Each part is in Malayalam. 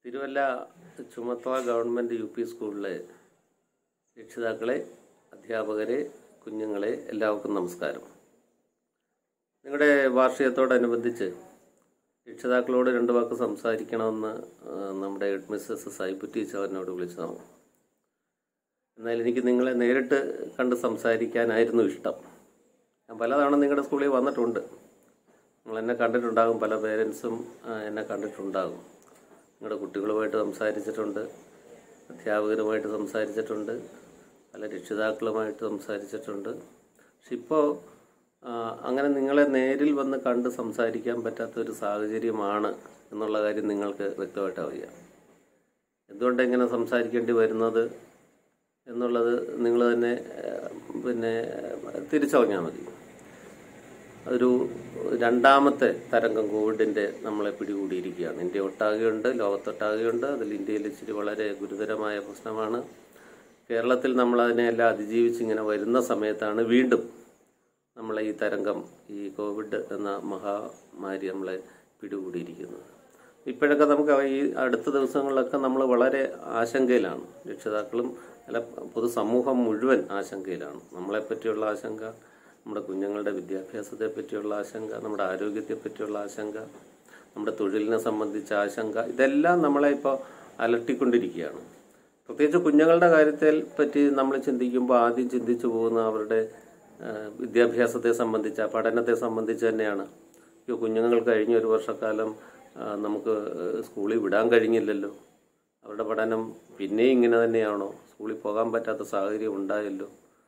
തിരുവല്ല ചുമത്തവ ഗവൺമെൻറ് യു പി സ്കൂളിലെ രക്ഷിതാക്കളെ അധ്യാപകരെ കുഞ്ഞുങ്ങളെ എല്ലാവർക്കും നമസ്കാരം നിങ്ങളുടെ വാർഷികത്തോടനുബന്ധിച്ച് രക്ഷിതാക്കളോട് രണ്ട് വാക്ക് സംസാരിക്കണമെന്ന് ആ, നമ്മുടെ ഹെഡ് മിസ്സസ് സൈബു ടീച്ചർ എന്നോട് വിളിച്ചതാണ് എന്നാൽ എനിക്ക് നിങ്ങളെ നേരിട്ട് കണ്ട് സംസാരിക്കാനായിരുന്നു ഇഷ്ടം ഞാൻ പലതവണ നിങ്ങളുടെ സ്കൂളിൽ വന്നിട്ടുണ്ട് നിങ്ങൾ എന്നെ കണ്ടിട്ടുണ്ടാകും പല പേരൻസും എന്നെ കണ്ടിട്ടുണ്ടാകും നിങ്ങളുടെ കുട്ടികളുമായിട്ട് സംസാരിച്ചിട്ടുണ്ട് അധ്യാപകരുമായിട്ട് സംസാരിച്ചിട്ടുണ്ട് പല രക്ഷിതാക്കളുമായിട്ട് സംസാരിച്ചിട്ടുണ്ട് പക്ഷെ ഇപ്പോൾ അങ്ങനെ നിങ്ങളെ നേരിൽ വന്ന് കണ്ട് സംസാരിക്കാൻ പറ്റാത്ത ഒരു സാഹചര്യമാണ് എന്നുള്ള കാര്യം നിങ്ങൾക്ക് വ്യക്തമായിട്ട് അറിയാം എന്തുകൊണ്ട് ഇങ്ങനെ സംസാരിക്കേണ്ടി വരുന്നത് എന്നുള്ളത് നിങ്ങൾ തന്നെ ഏഹ്, പിന്നെ തിരിച്ചറിഞ്ഞാൽ മതി ഒരു രണ്ടാമത്തെ തരംഗം കോവിഡിന്റെ നമ്മളെ പിടികൂടിയിരിക്കുകയാണ് ഇന്ത്യ ഒട്ടാകെയുണ്ട് ലോകത്തൊട്ടാകെയുണ്ട് അതിൽ ഇന്ത്യയിൽ ഇച്ചിരി വളരെ ഗുരുതരമായ പ്രശ്നമാണ് കേരളത്തിൽ നമ്മൾ അതിനെല്ലാം അതിജീവിച്ച് ഇങ്ങനെ വരുന്ന സമയത്താണ് വീണ്ടും നമ്മളെ ഈ തരംഗം ഈ കോവിഡ് എന്ന മഹാമാരി നമ്മളെ പിടികൂടിയിരിക്കുന്നത് ഇപ്പോഴൊക്കെ നമുക്ക് ഈ അടുത്ത ദിവസങ്ങളിലൊക്കെ നമ്മൾ വളരെ ആശങ്കയിലാണ് രക്ഷിതാക്കളും അല്ല പൊതുസമൂഹം മുഴുവൻ ആശങ്കയിലാണ് നമ്മളെ പറ്റിയുള്ള ആശങ്ക നമ്മുടെ കുഞ്ഞുങ്ങളുടെ വിദ്യാഭ്യാസത്തെ പറ്റിയുള്ള ആശങ്ക നമ്മുടെ ആരോഗ്യത്തെ പറ്റിയുള്ള ആശങ്ക നമ്മുടെ തൊഴിലിനെ സംബന്ധിച്ച ആശങ്ക ഇതെല്ലാം നമ്മളെ ഇപ്പോൾ അലട്ടിക്കൊണ്ടിരിക്കുകയാണ് പ്രത്യേകിച്ച് കുഞ്ഞുങ്ങളുടെ കാര്യത്തെ പറ്റി നമ്മൾ ചിന്തിക്കുമ്പോൾ ആദ്യം ചിന്തിച്ചു പോകുന്ന അവരുടെ ആ, വിദ്യാഭ്യാസത്തെ സംബന്ധിച്ച പഠനത്തെ സംബന്ധിച്ച് തന്നെയാണ് ഈ കുഞ്ഞുങ്ങൾ കഴിഞ്ഞ ഒരു വർഷക്കാലം ആ, നമുക്ക് സ്കൂളിൽ വിടാൻ കഴിഞ്ഞില്ലല്ലോ അവരുടെ പഠനം പിന്നെയും ഇങ്ങനെ തന്നെയാണോ സ്കൂളിൽ പോകാൻ പറ്റാത്ത സാഹചര്യം ഉണ്ടായല്ലോ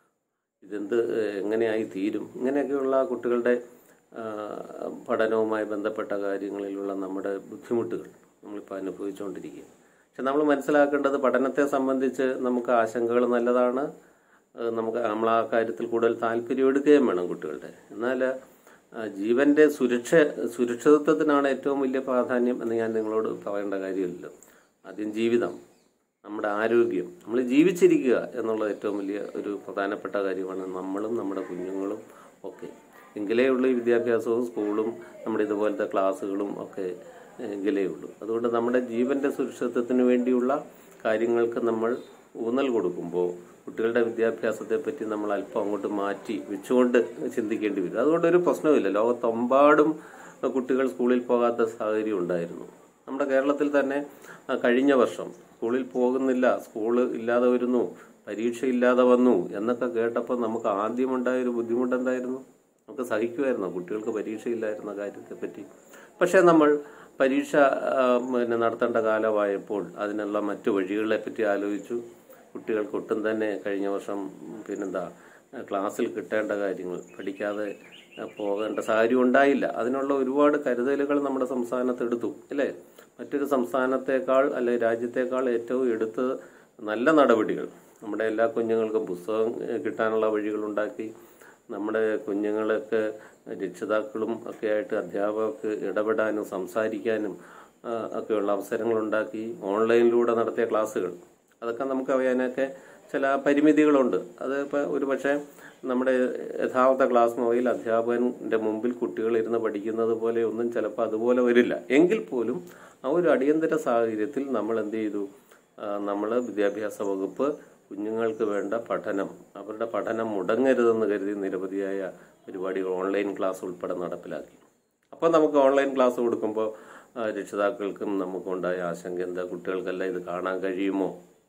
ഇതെന്ത് ഏഹ്, എങ്ങനെയായി തീരും ഇങ്ങനെയൊക്കെയുള്ള കുട്ടികളുടെ ആ, പഠനവുമായി ബന്ധപ്പെട്ട കാര്യങ്ങളിലുള്ള നമ്മുടെ ബുദ്ധിമുട്ടുകൾ നമ്മളിപ്പോൾ അനുഭവിച്ചുകൊണ്ടിരിക്കുക പക്ഷെ നമ്മൾ മനസ്സിലാക്കേണ്ടത് പഠനത്തെ സംബന്ധിച്ച് നമുക്ക് ആശങ്കകൾ നല്ലതാണ് ഏഹ്, നമുക്ക് നമ്മൾ ആ കാര്യത്തിൽ കൂടുതൽ താല്പര്യം എടുക്കുകയും വേണം കുട്ടികളുടെ എന്നാൽ ആ, ജീവന്റെ സുരക്ഷ സുരക്ഷിതത്വത്തിനാണ് ഏറ്റവും വലിയ പ്രാധാന്യം എന്ന് ഞാൻ നിങ്ങളോട് പറയേണ്ട കാര്യമില്ലല്ലോ ആദ്യം ജീവിതം നമ്മുടെ ആരോഗ്യം നമ്മൾ ജീവിച്ചിരിക്കുക എന്നുള്ളത് ഏറ്റവും വലിയ ഒരു പ്രധാനപ്പെട്ട കാര്യമാണ് നമ്മളും നമ്മുടെ കുഞ്ഞുങ്ങളും ഒക്കെ എങ്കിലേ ഉള്ളൂ ഈ വിദ്യാഭ്യാസവും സ്കൂളും നമ്മുടെ ഇതുപോലത്തെ ക്ലാസ്സുകളും ഒക്കെ എങ്കിലേ ഉള്ളൂ അതുകൊണ്ട് നമ്മുടെ ജീവന്റെ സുരക്ഷിതത്വത്തിന് വേണ്ടിയുള്ള കാര്യങ്ങൾക്ക് നമ്മൾ ഊന്നൽ കൊടുക്കുമ്പോൾ കുട്ടികളുടെ വിദ്യാഭ്യാസത്തെ പറ്റി നമ്മൾ അല്പം അങ്ങോട്ട് മാറ്റി വെച്ചുകൊണ്ട് ചിന്തിക്കേണ്ടി വരും അതുകൊണ്ട് ഒരു പ്രശ്നവുമില്ല ലോകത്തെമ്പാടും കുട്ടികൾ സ്കൂളിൽ പോകാത്ത സാഹചര്യം ഉണ്ടായിരുന്നു നമ്മുടെ കേരളത്തിൽ തന്നെ ആ, കഴിഞ്ഞ വർഷം സ്കൂളിൽ പോകുന്നില്ല സ്കൂള് ഇല്ലാതെ വരുന്നു പരീക്ഷ ഇല്ലാതെ വന്നു എന്നൊക്കെ കേട്ടപ്പോൾ നമുക്ക് ആദ്യം ഉണ്ടായ ഒരു ബുദ്ധിമുട്ട് എന്തായിരുന്നു നമുക്ക് സഹിക്കുമായിരുന്നു കുട്ടികൾക്ക് പരീക്ഷ ഇല്ലായിരുന്ന കാര്യത്തെ പറ്റി പക്ഷേ നമ്മൾ പരീക്ഷ ആ, പിന്നെ നടത്തേണ്ട കാലമായപ്പോൾ അതിനുള്ള മറ്റു വഴികളെ പറ്റി ആലോചിച്ചു കുട്ടികൾക്ക് ഒട്ടും തന്നെ കഴിഞ്ഞ വർഷം പിന്നെന്താ ക്ലാസ്സിൽ കിട്ടേണ്ട കാര്യങ്ങൾ പഠിക്കാതെ ആ, പോകേണ്ട സാഹചര്യം ഉണ്ടായില്ല അതിനുള്ള ഒരുപാട് കരുതലുകൾ നമ്മുടെ സംസ്ഥാനത്ത് എടുത്തു അല്ലേ മറ്റൊരു സംസ്ഥാനത്തേക്കാൾ അല്ലെ രാജ്യത്തേക്കാൾ ഏറ്റവും എടുത്ത് നല്ല നടപടികൾ നമ്മുടെ എല്ലാ കുഞ്ഞുങ്ങൾക്കും പുസ്തകം ഏഹ്, കിട്ടാനുള്ള വഴികൾ ഉണ്ടാക്കി നമ്മുടെ കുഞ്ഞുങ്ങളൊക്കെ രക്ഷിതാക്കളും ഒക്കെ ആയിട്ട് അധ്യാപകർക്ക് ഇടപെടാനും സംസാരിക്കാനും ആ, ഒക്കെയുള്ള അവസരങ്ങൾ ഉണ്ടാക്കി ഓൺലൈനിലൂടെ നടത്തിയ ക്ലാസ്സുകൾ അതൊക്കെ നമുക്ക് അറിയാനൊക്കെ ചില പരിമിതികളുണ്ട് അത് ഇപ്പോൾ ഒരു പക്ഷേ നമ്മുടെ യഥാർത്ഥ ക്ലാസ് മുറിയിൽ അധ്യാപകന്റെ മുമ്പിൽ കുട്ടികൾ ഇരുന്ന് പഠിക്കുന്നത് പോലെ ഒന്നും ചിലപ്പോൾ അതുപോലെ വരില്ല എങ്കിൽ പോലും ആ ഒരു അടിയന്തര സാഹചര്യത്തിൽ നമ്മൾ എന്ത് ചെയ്തു നമ്മൾ വിദ്യാഭ്യാസ വകുപ്പ് കുഞ്ഞുങ്ങൾക്ക് വേണ്ട പഠനം അവരുടെ പഠനം മുടങ്ങരുതെന്ന് കരുതി നിരവധിയായ പരിപാടികൾ ഓൺലൈൻ ക്ലാസ് ഉൾപ്പെടെ നടപ്പിലാക്കി അപ്പോൾ നമുക്ക് ഓൺലൈൻ ക്ലാസ് കൊടുക്കുമ്പോൾ ആ, രക്ഷിതാക്കൾക്കും നമുക്കുണ്ടായ ആശങ്ക എന്താ കുട്ടികൾക്കെല്ലാം ഇത് കാണാൻ കഴിയുമോ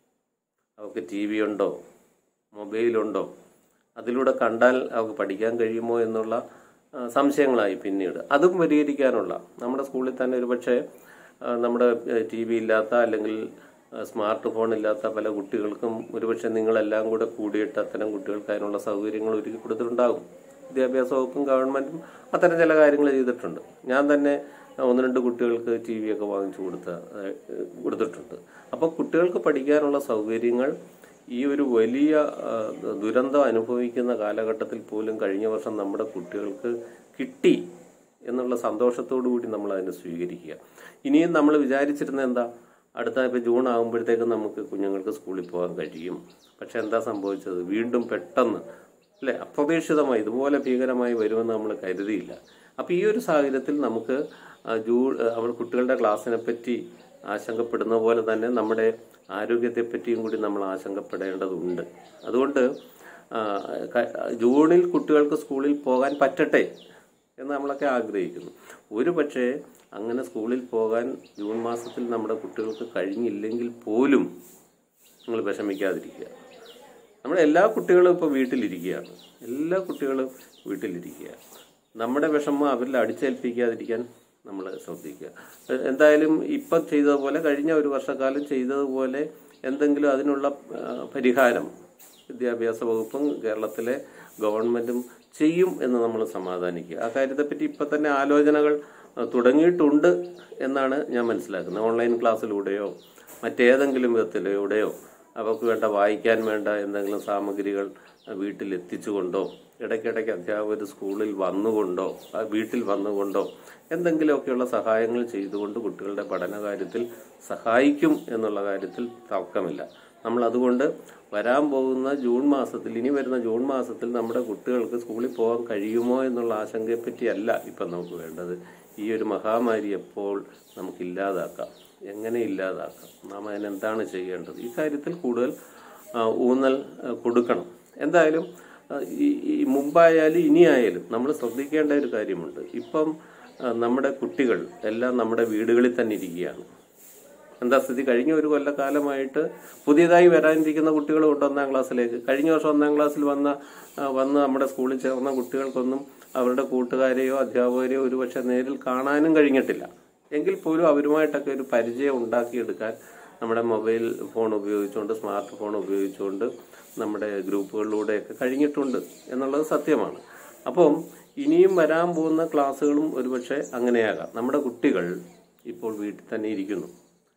അവർക്ക് ടി വി ഉണ്ടോ മൊബൈലുണ്ടോ അതിലൂടെ കണ്ടാൽ അവർക്ക് പഠിക്കാൻ കഴിയുമോ എന്നുള്ള ആ, സംശയങ്ങളായി പിന്നീട് അതും പരിഹരിക്കാനുള്ള നമ്മുടെ സ്കൂളിൽ തന്നെ ഒരുപക്ഷെ ആ, നമ്മുടെ ടി വി ഇല്ലാത്ത അല്ലെങ്കിൽ ആ, സ്മാർട്ട് ഫോൺ ഇല്ലാത്ത പല കുട്ടികൾക്കും ഒരുപക്ഷെ നിങ്ങളെല്ലാം കൂടെ കൂടിയിട്ട് അത്തരം കുട്ടികൾക്ക് അതിനുള്ള സൗകര്യങ്ങൾ ഒരുക്കി കൊടുത്തിട്ടുണ്ടാകും വിദ്യാഭ്യാസ വകുപ്പും ഗവൺമെന്റും അത്തരം ചില കാര്യങ്ങൾ ചെയ്തിട്ടുണ്ട് ഞാൻ തന്നെ ഒന്ന് രണ്ട് കുട്ടികൾക്ക് ടി വി ഒക്കെ വാങ്ങിച്ചു കൊടുത്ത ഏഹ്, കൊടുത്തിട്ടുണ്ട് അപ്പോൾ കുട്ടികൾക്ക് പഠിക്കാനുള്ള സൗകര്യങ്ങൾ ഈ ഒരു വലിയ ആ, ദുരന്തം അനുഭവിക്കുന്ന കാലഘട്ടത്തിൽ പോലും കഴിഞ്ഞ വർഷം നമ്മുടെ കുട്ടികൾക്ക് കിട്ടി എന്നുള്ള സന്തോഷത്തോടു കൂടി നമ്മൾ അതിനെ സ്വീകരിക്കുക ഇനിയും നമ്മൾ വിചാരിച്ചിരുന്ന എന്താ അടുത്ത ഇപ്പം ജൂൺ ആകുമ്പോഴത്തേക്കും നമുക്ക് കുഞ്ഞുങ്ങൾക്ക് സ്കൂളിൽ പോകാൻ കഴിയും പക്ഷെ എന്താ സംഭവിച്ചത് വീണ്ടും പെട്ടെന്ന് അല്ലെ അപ്രതീക്ഷിതമായി ഇതുപോലെ ഭീകരമായി വരുമെന്ന് നമ്മൾ കരുതിയില്ല അപ്പം ഈ ഒരു സാഹചര്യത്തിൽ നമുക്ക് ആ, ജൂ അവർ കുട്ടികളുടെ ക്ലാസ്സിനെ പറ്റി ആശങ്കപ്പെടുന്ന പോലെ തന്നെ നമ്മുടെ ആരോഗ്യത്തെ പറ്റിയും കൂടി നമ്മൾ ആശങ്കപ്പെടേണ്ടതുണ്ട് അതുകൊണ്ട് ആ, ക- ജൂണിൽ കുട്ടികൾക്ക് സ്കൂളിൽ പോകാൻ പറ്റട്ടെ എന്ന് നമ്മളൊക്കെ ആഗ്രഹിക്കുന്നു ഒരു പക്ഷേ അങ്ങനെ സ്കൂളിൽ പോകാൻ ജൂൺ മാസത്തിൽ നമ്മുടെ കുട്ടികൾക്ക് കഴിഞ്ഞില്ലെങ്കിൽ പോലും നിങ്ങൾ വിഷമിക്കാതിരിക്കുക നമ്മുടെ എല്ലാ കുട്ടികളും ഇപ്പോൾ വീട്ടിലിരിക്കുകയാണ് എല്ലാ കുട്ടികളും വീട്ടിലിരിക്കുക നമ്മുടെ വിഷമം അവരിൽ അടിച്ചേൽപ്പിക്കാതിരിക്കാൻ നമ്മൾ ശ്രദ്ധിക്കുക എ- എന്തായാലും ഇപ്പം ചെയ്തതുപോലെ കഴിഞ്ഞ ഒരു വർഷക്കാലം ചെയ്തതുപോലെ എന്തെങ്കിലും അതിനുള്ള ആ, പരിഹാരം വിദ്യാഭ്യാസ വകുപ്പും കേരളത്തിലെ ഗവൺമെന്റും ചെയ്യും എന്ന് നമ്മൾ സമാധാനിക്കുക ആ കാര്യത്തെപ്പറ്റി ഇപ്പം തന്നെ ആലോചനകൾ ആ, തുടങ്ങിയിട്ടുണ്ട് എന്നാണ് ഞാൻ മനസ്സിലാക്കുന്നത് ഓൺലൈൻ ക്ലാസ്സിലൂടെയോ മറ്റേതെങ്കിലും വിധത്തിലൂടെയോ അവർക്ക് വേണ്ട വായിക്കാൻ വേണ്ട എന്തെങ്കിലും സാമഗ്രികൾ വീട്ടിൽ എത്തിച്ചുകൊണ്ടോ ഇടയ്ക്കിടയ്ക്ക് അധ്യാപകർ സ്കൂളിൽ വന്നുകൊണ്ടോ ആ വീട്ടിൽ വന്നുകൊണ്ടോ എന്തെങ്കിലുമൊക്കെയുള്ള സഹായങ്ങൾ ചെയ്തുകൊണ്ട് കുട്ടികളുടെ പഠനകാര്യത്തിൽ സഹായിക്കും എന്നുള്ള കാര്യത്തിൽ തർക്കമില്ല നമ്മൾ അതുകൊണ്ട് വരാൻ പോകുന്ന ജൂൺ മാസത്തിൽ ഇനി വരുന്ന ജൂൺ മാസത്തിൽ നമ്മുടെ കുട്ടികൾക്ക് സ്കൂളിൽ പോകാൻ കഴിയുമോ എന്നുള്ള ആശങ്കയെ പറ്റിയല്ല ഇപ്പം നമുക്ക് വേണ്ടത് ഈ ഒരു മഹാമാരി എപ്പോൾ നമുക്ക് ഇല്ലാതാക്കാം എങ്ങനെ ഇല്ലാതാക്കാം നാം അതിനെന്താണ് ചെയ്യേണ്ടത് ഈ കാര്യത്തിൽ കൂടുതൽ ആ, ഊന്നൽ ആ, കൊടുക്കണം എന്തായാലും ആ, ഈ ഈ മുമ്പായാലും ഇനിയായാലും നമ്മൾ ശ്രദ്ധിക്കേണ്ട ഒരു കാര്യമുണ്ട് ഇപ്പം ആ, നമ്മുടെ കുട്ടികൾ എല്ലാം നമ്മുടെ വീടുകളിൽ തന്നെ ഇരിക്കുകയാണ് എന്താ സ്ഥിതി കഴിഞ്ഞ ഒരു കൊല്ലക്കാലമായിട്ട് പുതിയതായി വരാനിരിക്കുന്ന കുട്ടികളും ഉണ്ട് ഒന്നാം ക്ലാസ്സിലേക്ക് കഴിഞ്ഞ വർഷം ഒന്നാം ക്ലാസ്സിൽ വന്ന ആ, വന്ന് നമ്മുടെ സ്കൂളിൽ ചേർന്ന കുട്ടികൾക്കൊന്നും അവരുടെ കൂട്ടുകാരെയോ അധ്യാപകരെയോ ഒരുപക്ഷെ നേരിൽ കാണാനും കഴിഞ്ഞിട്ടില്ല എങ്കിൽ പോലും അവരുമായിട്ടൊക്കെ ഒരു പരിചയം ഉണ്ടാക്കിയെടുക്കാൻ നമ്മുടെ മൊബൈൽ ഫോൺ ഉപയോഗിച്ചുകൊണ്ട് സ്മാർട്ട് ഫോൺ ഉപയോഗിച്ചുകൊണ്ട് നമ്മുടെ ഗ്രൂപ്പുകളിലൂടെയൊക്കെ കഴിഞ്ഞിട്ടുണ്ട് എന്നുള്ളത് സത്യമാണ് അപ്പം ഇനിയും വരാൻ പോകുന്ന ക്ലാസ്സുകളും ഒരുപക്ഷെ അങ്ങനെയാകാം നമ്മുടെ കുട്ടികൾ ഇപ്പോൾ വീട്ടിൽ തന്നെ ഇരിക്കുന്നു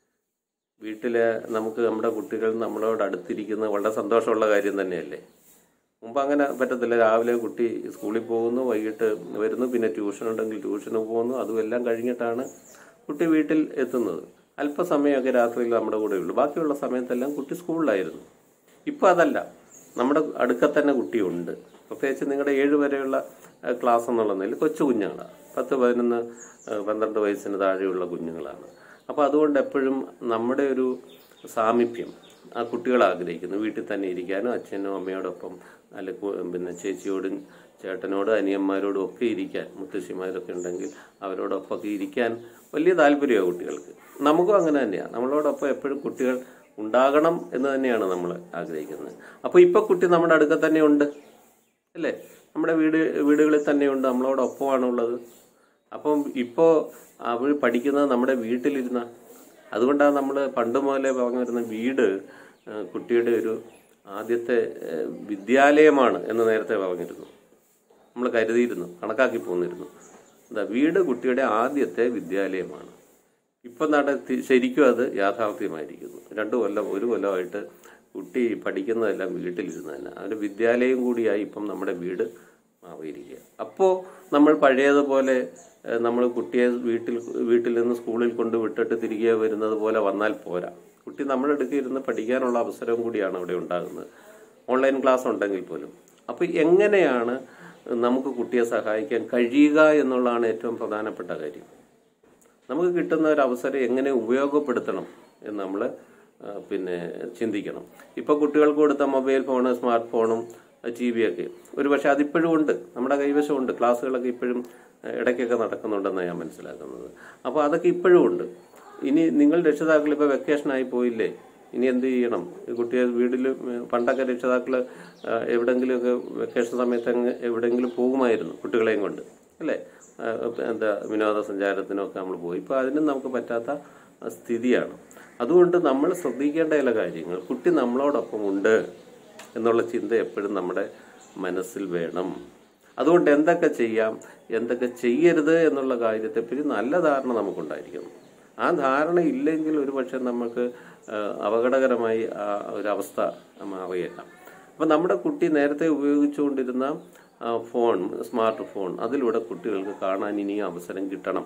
വീട്ടില് നമുക്ക് നമ്മുടെ കുട്ടികൾ നമ്മളോട് അടുത്തിരിക്കുന്നത് വളരെ സന്തോഷമുള്ള കാര്യം തന്നെയല്ലേ മുമ്പ് അങ്ങനെ പറ്റത്തില്ല രാവിലെ കുട്ടി സ്കൂളിൽ പോകുന്നു വൈകിട്ട് വരുന്നു പിന്നെ ട്യൂഷൻ ഉണ്ടെങ്കിൽ ട്യൂഷന് പോകുന്നു അതും എല്ലാം കഴിഞ്ഞിട്ടാണ് കുട്ടി വീട്ടിൽ എത്തുന്നത് അല്പസമയമൊക്കെ രാത്രിയിൽ നമ്മുടെ കൂടെ ഉള്ളൂ ബാക്കിയുള്ള സമയത്തെല്ലാം കുട്ടി സ്കൂളിലായിരുന്നു ഇപ്പം അതല്ല നമ്മുടെ അടുക്ക തന്നെ കുട്ടിയുണ്ട് പ്രത്യേകിച്ച് നിങ്ങളുടെ ഏഴ് വരെയുള്ള ഏഹ്, ക്ലാസ് എന്നുള്ള നിലയിൽ കൊച്ചു കുഞ്ഞുങ്ങളാണ് പത്ത് പതിനൊന്ന് ഏഹ്, പന്ത്രണ്ട് വയസ്സിന് താഴെയുള്ള കുഞ്ഞുങ്ങളാണ് അപ്പോൾ അതുകൊണ്ട് എപ്പോഴും നമ്മുടെ ഒരു സാമീപ്യം ആ കുട്ടികൾ ആഗ്രഹിക്കുന്നു വീട്ടിൽ തന്നെ ഇരിക്കാനും അച്ഛനും അമ്മയോടൊപ്പം അല്ല കു- പിന്നെ ചേച്ചിയോടും ചേട്ടനോടും അനിയന്മാരോടും ഒക്കെ ഇരിക്കാൻ മുത്തശ്ശിമാരൊക്കെ ഉണ്ടെങ്കിൽ അവരോടൊപ്പമൊക്കെ ഇരിക്കാൻ വലിയ താല്പര്യമാണ് കുട്ടികൾക്ക് നമുക്കും അങ്ങനെ തന്നെയാണ് നമ്മളോടൊപ്പം എപ്പോഴും കുട്ടികൾ ഉണ്ടാകണം എന്ന് തന്നെയാണ് നമ്മൾ ആഗ്രഹിക്കുന്നത് അപ്പോൾ ഇപ്പോൾ കുട്ടി നമ്മുടെ അടുക്ക തന്നെ ഉണ്ട് അല്ലേ നമ്മുടെ വീട് വീടുകളിൽ തന്നെയുണ്ട് നമ്മളോടൊപ്പമാണ് ഉള്ളത് അപ്പം ഇപ്പോൾ അവർ പഠിക്കുന്നത് നമ്മുടെ വീട്ടിലിരുന്ന അതുകൊണ്ടാണ് നമ്മൾ പണ്ട് മുതലേ പറഞ്ഞു വരുന്ന വീട് ആ, കുട്ടിയുടെ ഒരു ആദ്യത്തെ ആ, വിദ്യാലയമാണ് എന്ന് നേരത്തെ പറഞ്ഞിരുന്നു നമ്മൾ കരുതിയിരുന്നു കണക്കാക്കി പോന്നിരുന്നു എന്താ വീട് കുട്ടിയുടെ ആദ്യത്തെ വിദ്യാലയമാണ് ഇപ്പം നട ശരിക്കും അത് യാഥാർത്ഥ്യമായിരിക്കുന്നു രണ്ടു കൊല്ലം ഒരു കൊല്ലമായിട്ട് കുട്ടി പഠിക്കുന്നതെല്ലാം വീട്ടിലിരുന്ന് തന്നെ അവൻ്റെ വിദ്യാലയം കൂടിയായി ഇപ്പം നമ്മുടെ വീട് മാറിയിരിക്കുക അപ്പോൾ നമ്മൾ പഴയതുപോലെ നമ്മൾ കുട്ടിയെ വീട്ടിൽ വീട്ടിൽ നിന്ന് സ്കൂളിൽ കൊണ്ട് വിട്ടിട്ട് തിരികെ വരുന്നത് പോലെ വന്നാൽ പോരാ കുട്ടി നമ്മുടെ അടുത്ത് ഇരുന്ന് പഠിക്കാനുള്ള അവസരവും കൂടിയാണ് അവിടെ ഉണ്ടാകുന്നത് ഓൺലൈൻ ക്ലാസ് ഉണ്ടെങ്കിൽ പോലും അപ്പോൾ എങ്ങനെയാണ് നമുക്ക് കുട്ടിയെ സഹായിക്കാൻ കഴിയുക എന്നുള്ളതാണ് ഏറ്റവും പ്രധാനപ്പെട്ട കാര്യം നമുക്ക് കിട്ടുന്ന ഒരു അവസരം എങ്ങനെ ഉപയോഗപ്പെടുത്തണം എന്ന് നമ്മൾ പിന്നെ ചിന്തിക്കണം ഇപ്പോൾ കുട്ടികൾക്ക് കൊടുത്ത മൊബൈൽ ഫോണ് സ്മാർട്ട് ഫോണും ടി വി ഒക്കെ ഒരു പക്ഷേ അതിപ്പോഴും ഉണ്ട് നമ്മുടെ കൈവശമുണ്ട് ക്ലാസ്സുകളൊക്കെ ഇപ്പോഴും ആ, ഇടയ്ക്കൊക്കെ നടക്കുന്നുണ്ടെന്നാണ് ഞാൻ മനസ്സിലാക്കുന്നത് അപ്പോൾ അതൊക്കെ ഇപ്പോഴും ഉണ്ട് ഇനി നിങ്ങൾ രക്ഷിതാക്കൾ ഇപ്പോൾ വെക്കേഷനായി പോയില്ലേ ഇനി എന്ത് ചെയ്യണം ഈ കുട്ടിയെ വീട്ടിൽ പണ്ടൊക്കെ രക്ഷിതാക്കൾ എവിടെങ്കിലുമൊക്കെ വെക്കേഷൻ സമയത്ത് അങ്ങ് എവിടെയെങ്കിലും പോകുമായിരുന്നു കുട്ടികളെയും കൊണ്ട് അല്ലേ ആ, എന്താ വിനോദസഞ്ചാരത്തിനൊക്കെ നമ്മൾ പോയി ഇപ്പോൾ അതിനും നമുക്ക് പറ്റാത്ത ആ, സ്ഥിതിയാണ് അതുകൊണ്ട് നമ്മൾ ശ്രദ്ധിക്കേണ്ട ചില കാര്യങ്ങൾ കുട്ടി നമ്മളോടൊപ്പം ഉണ്ട് എന്നുള്ള ചിന്ത എപ്പോഴും നമ്മുടെ മനസ്സിൽ വേണം അതുകൊണ്ട് എന്തൊക്കെ ചെയ്യാം എന്തൊക്കെ ചെയ്യരുത് എന്നുള്ള കാര്യത്തെപ്പറ്റി നല്ല ധാരണ നമുക്കുണ്ടായിരിക്കണം ആ ധാരണ ഇല്ലെങ്കിൽ ഒരു പക്ഷെ നമുക്ക് ആ, അപകടകരമായി ആ ഒരവസ്ഥ മാറിയേക്കാം അപ്പം നമ്മുടെ കുട്ടി നേരത്തെ ഉപയോഗിച്ചുകൊണ്ടിരുന്ന ആ, ഫോൺ സ്മാർട്ട് ഫോൺ അതിലൂടെ കുട്ടികൾക്ക് കാണാൻ ഇനിയും അവസരം കിട്ടണം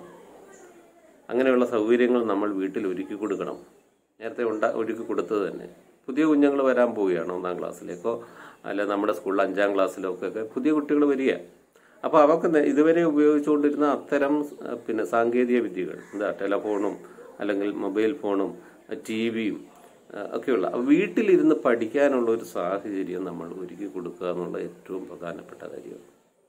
അങ്ങനെയുള്ള സൗകര്യങ്ങൾ നമ്മൾ വീട്ടിൽ ഒരുക്കി കൊടുക്കണം നേരത്തെ ഉണ്ടാ ഒരുക്കി കൊടുത്തത് തന്നെ പുതിയ കുഞ്ഞുങ്ങൾ വരാൻ പോവുകയാണ് ഒന്നാം ക്ലാസ്സിലേക്കോ അല്ല നമ്മുടെ സ്കൂളിൽ അഞ്ചാം ക്ലാസ്സിലോ ഒക്കെ പുതിയ കുട്ടികൾ വരിക അപ്പോൾ അവർക്ക് നെ- ഇതുവരെ ഉപയോഗിച്ചുകൊണ്ടിരുന്ന അത്തരം ആ, പിന്നെ സാങ്കേതിക വിദ്യകൾ എന്താ ടെലഫോണും അല്ലെങ്കിൽ മൊബൈൽ ഫോണും ടി വിയും ഒക്കെയുള്ള അപ്പൊ വീട്ടിലിരുന്ന് പഠിക്കാനുള്ള ഒരു സാഹചര്യം നമ്മൾ ഒരുക്കി കൊടുക്കുക എന്നുള്ള ഏറ്റവും പ്രധാനപ്പെട്ട കാര്യമാണ്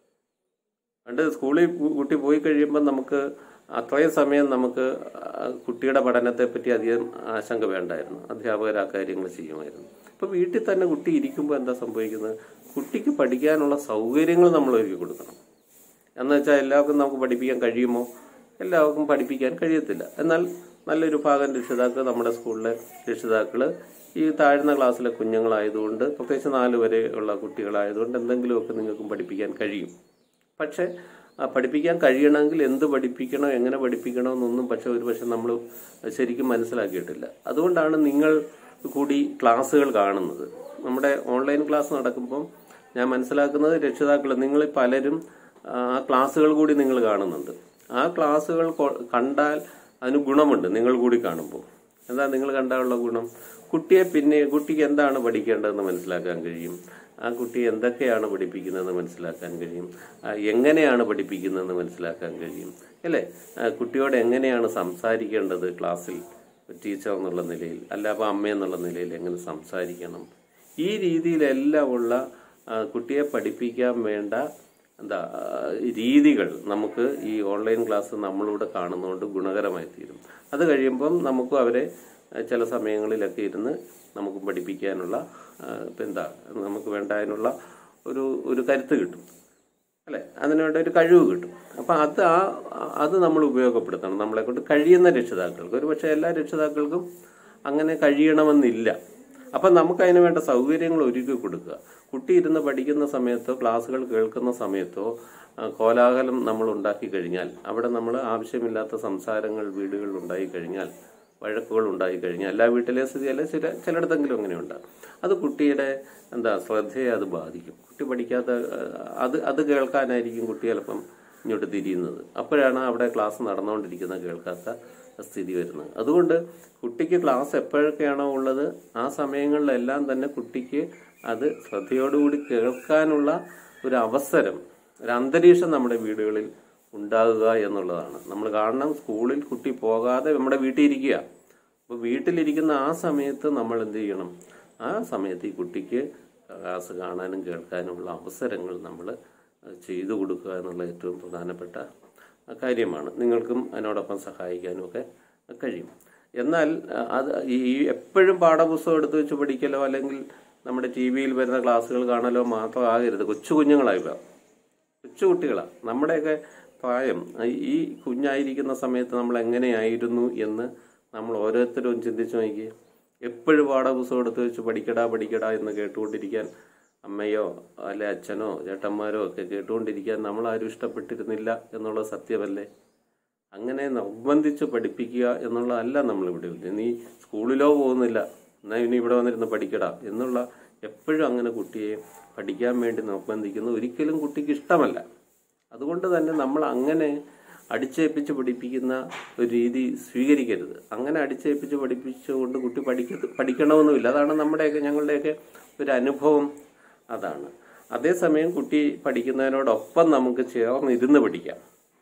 പണ്ട് സ്കൂളിൽ കു- കുട്ടി പോയി കഴിയുമ്പോൾ നമുക്ക് അത്രയും സമയം നമുക്ക് ആ കുട്ടിയുടെ പഠനത്തെ പറ്റി അധികം ആശങ്ക വേണ്ടായിരുന്നു അധ്യാപകർ ആ കാര്യങ്ങൾ ചെയ്യുമായിരുന്നു ഇപ്പൊ വീട്ടിൽ തന്നെ കുട്ടി ഇരിക്കുമ്പോൾ എന്താ സംഭവിക്കുന്നത് കുട്ടിക്ക് പഠിക്കാനുള്ള സൗകര്യങ്ങൾ നമ്മൾ ഒരുക്കി കൊടുക്കണം എന്ന് വെച്ചാൽ എല്ലാവർക്കും നമുക്ക് പഠിപ്പിക്കാൻ കഴിയുമോ എല്ലാവർക്കും പഠിപ്പിക്കാൻ കഴിയത്തില്ല എന്നാൽ നല്ലൊരു ഭാഗം രക്ഷിതാക്കൾ നമ്മുടെ സ്കൂളിലെ രക്ഷിതാക്കൾ ഈ താഴ്ന്ന ക്ലാസ്സിലെ കുഞ്ഞുങ്ങളായതുകൊണ്ട് പ്രത്യേകിച്ച് നാല് വരെ ഉള്ള കുട്ടികളായതുകൊണ്ട് എന്തെങ്കിലുമൊക്കെ നിങ്ങൾക്കും പഠിപ്പിക്കാൻ കഴിയും പക്ഷേ ആ പഠിപ്പിക്കാൻ കഴിയണമെങ്കിൽ എന്ത് പഠിപ്പിക്കണം എങ്ങനെ പഠിപ്പിക്കണം എന്നൊന്നും പക്ഷെ ഒരു പക്ഷെ നമ്മൾ ശരിക്കും മനസ്സിലാക്കിയിട്ടില്ല അതുകൊണ്ടാണ് നിങ്ങൾ കൂടി ക്ലാസ്സുകൾ കാണുന്നത് നമ്മുടെ ഓൺലൈൻ ക്ലാസ് നടക്കുമ്പം ഞാൻ മനസ്സിലാക്കുന്നത് രക്ഷിതാക്കൾ നിങ്ങൾ പലരും ആ ക്ലാസ്സുകൾ കൂടി നിങ്ങൾ കാണുന്നുണ്ട് ആ ക്ലാസ്സുകൾ കൊ- കണ്ടാൽ അതിന് ഗുണമുണ്ട് നിങ്ങൾ കൂടി കാണുമ്പോൾ എന്താ നിങ്ങൾ കണ്ടാലുള്ള ഗുണം കുട്ടിയെ പിന്നെ കുട്ടിക്ക് എന്താണ് പഠിക്കേണ്ടതെന്ന് മനസ്സിലാക്കാൻ കഴിയും ആ കുട്ടി എന്തൊക്കെയാണ് പഠിപ്പിക്കുന്നതെന്ന് മനസ്സിലാക്കാൻ കഴിയും ആ എങ്ങനെയാണ് പഠിപ്പിക്കുന്നതെന്ന് മനസ്സിലാക്കാൻ കഴിയും അല്ലേ ആ കുട്ടിയോട് എങ്ങനെയാണ് സംസാരിക്കേണ്ടത് ക്ലാസ്സിൽ ടീച്ചർ എന്നുള്ള നിലയിൽ അല്ല അപ്പോൾ അമ്മ എന്നുള്ള നിലയിൽ എങ്ങനെ സംസാരിക്കണം ഈ രീതിയിലെല്ലാം ഉള്ള ആ, കുട്ടിയെ പഠിപ്പിക്കാൻ വേണ്ട എന്താ ആ, രീതികൾ നമുക്ക് ഈ ഓൺലൈൻ ക്ലാസ് നമ്മളിവിടെ കാണുന്നതുകൊണ്ട് ഗുണകരമായി തീരും അത് കഴിയുമ്പം നമുക്കും അവരെ ആ, ചില സമയങ്ങളിലൊക്കെ ഇരുന്ന് നമുക്ക് പഠിപ്പിക്കാനുള്ള ആ, ഇപ്പം എന്താ നമുക്ക് വേണ്ടതിനുള്ള ഒരു ഒരു കരുത്ത് കിട്ടും അല്ലെ അതിനുവേണ്ട ഒരു കഴിവ് കിട്ടും അപ്പൊ അത് ആ അത് നമ്മൾ ഉപയോഗപ്പെടുത്തണം നമ്മളെ കൊണ്ട് കഴിയുന്ന രക്ഷിതാക്കൾക്ക് ഒരു പക്ഷേ എല്ലാ രക്ഷിതാക്കൾക്കും അങ്ങനെ കഴിയണമെന്നില്ല അപ്പൊ നമുക്ക് അതിന് വേണ്ട സൗകര്യങ്ങൾ ഒരുക്കി കൊടുക്കുക കുട്ടി ഇരുന്ന് പഠിക്കുന്ന സമയത്തോ ക്ലാസ്സുകൾ കേൾക്കുന്ന സമയത്തോ ആ, കോലാഹലം നമ്മൾ ഉണ്ടാക്കി കഴിഞ്ഞാൽ അവിടെ നമ്മൾ ആവശ്യമില്ലാത്ത സംസാരങ്ങൾ വീടുകളിൽ ഉണ്ടായി കഴിഞ്ഞാൽ വഴക്കുകൾ ഉണ്ടായി കഴിഞ്ഞാൽ എല്ലാ വീട്ടിലെ സ്ഥിതിയല്ല ചില ചിലയിടത്തെങ്കിലും അങ്ങനെ ഉണ്ടാകും അത് കുട്ടിയുടെ എന്താ ശ്രദ്ധയെ അത് ബാധിക്കും കുട്ടി പഠിക്കാത്ത ആ, അത് അത് കേൾക്കാനായിരിക്കും കുട്ടി ചിലപ്പം ഇങ്ങോട്ട് തിരിയുന്നത് അപ്പോഴാണ് അവിടെ ക്ലാസ് നടന്നുകൊണ്ടിരിക്കുന്ന കേൾക്കാത്ത സ്ഥിതി വരുന്നത് അതുകൊണ്ട് കുട്ടിക്ക് ക്ലാസ് എപ്പോഴൊക്കെയാണോ ഉള്ളത് ആ സമയങ്ങളിലെല്ലാം തന്നെ കുട്ടിക്ക് അത് ശ്രദ്ധയോടുകൂടി കേൾക്കാനുള്ള ഒരു അവസരം ഒരു അന്തരീക്ഷം നമ്മുടെ വീടുകളിൽ ഉണ്ടാകുക എന്നുള്ളതാണ് നമ്മൾ കാണണം സ്കൂളിൽ കുട്ടി പോകാതെ നമ്മുടെ വീട്ടിൽ ഇരിക്കുക അപ്പോൾ വീട്ടിലിരിക്കുന്ന ആ സമയത്ത് നമ്മൾ എന്ത് ചെയ്യണം ആ സമയത്ത് ഈ കുട്ടിക്ക് ക്ലാസ് കാണാനും കേൾക്കാനുമുള്ള അവസരങ്ങൾ നമ്മൾ ചെയ്തു കൊടുക്കുക എന്നുള്ള ഏറ്റവും പ്രധാനപ്പെട്ട കാര്യമാണ് നിങ്ങൾക്കും അതിനോടൊപ്പം സഹായിക്കാനും ഒക്കെ കഴിയും എന്നാൽ അഹ് അത് ഈ എപ്പോഴും പാഠപുസ്തകം എടുത്തു വെച്ച് പഠിക്കലോ അല്ലെങ്കിൽ നമ്മുടെ ടി വിയിൽ വരുന്ന ക്ലാസ്സുകൾ കാണലോ മാത്രമാകരുത് കൊച്ചു കുഞ്ഞുങ്ങളായി ഇവ. കൊച്ചു കുട്ടികളാണ് നമ്മുടെയൊക്കെ പ്രായം ഈ കുഞ്ഞായിരിക്കുന്ന സമയത്ത് നമ്മൾ എങ്ങനെയായിരുന്നു എന്ന് നമ്മൾ ഓരോരുത്തരും ചിന്തിച്ചു നോക്കി എപ്പോഴും പാഠപുസ്തകം എടുത്ത് വെച്ച് പഠിക്കടാ പഠിക്കടാ എന്ന് കേട്ടുകൊണ്ടിരിക്കാൻ അമ്മയോ അല്ലെ അച്ഛനോ ചേട്ടന്മാരോ ഒക്കെ കേട്ടുകൊണ്ടിരിക്കാൻ നമ്മൾ ആരും ഇഷ്ടപ്പെട്ടിരുന്നില്ല എന്നുള്ളത് സത്യമല്ലേ അങ്ങനെ നിർബന്ധിച്ച് പഠിപ്പിക്കുക എന്നുള്ളതല്ല നമ്മളിവിടെ ഉദ്ദേശിച്ചത്. നീ സ്കൂളിലോ പോകുന്നില്ല എന്നാ ഇനി ഇവിടെ വന്നിരുന്ന് പഠിക്കടാ എന്നുള്ള എപ്പോഴും അങ്ങനെ കുട്ടിയെ പഠിക്കാൻ വേണ്ടി നിർബന്ധിക്കുന്ന ഒരിക്കലും കുട്ടിക്ക് ഇഷ്ടമല്ല അതുകൊണ്ട് തന്നെ നമ്മൾ അങ്ങനെ അടിച്ചേൽപ്പിച്ച് പഠിപ്പിക്കുന്ന ഒരു രീതി സ്വീകരിക്കരുത് അങ്ങനെ അടിച്ചേൽപ്പിച്ച് പഠിപ്പിച്ചുകൊണ്ട് കുട്ടി പഠിക്ക പഠിക്കണമെന്നുമില്ല അതാണ് നമ്മുടെയൊക്കെ ഞങ്ങളുടെയൊക്കെ ഒരു അനുഭവം അതാണ് അതേസമയം കുട്ടി പഠിക്കുന്നതിനോടൊപ്പം നമുക്ക് ചേർന്ന് ഇരുന്ന് പഠിക്കാം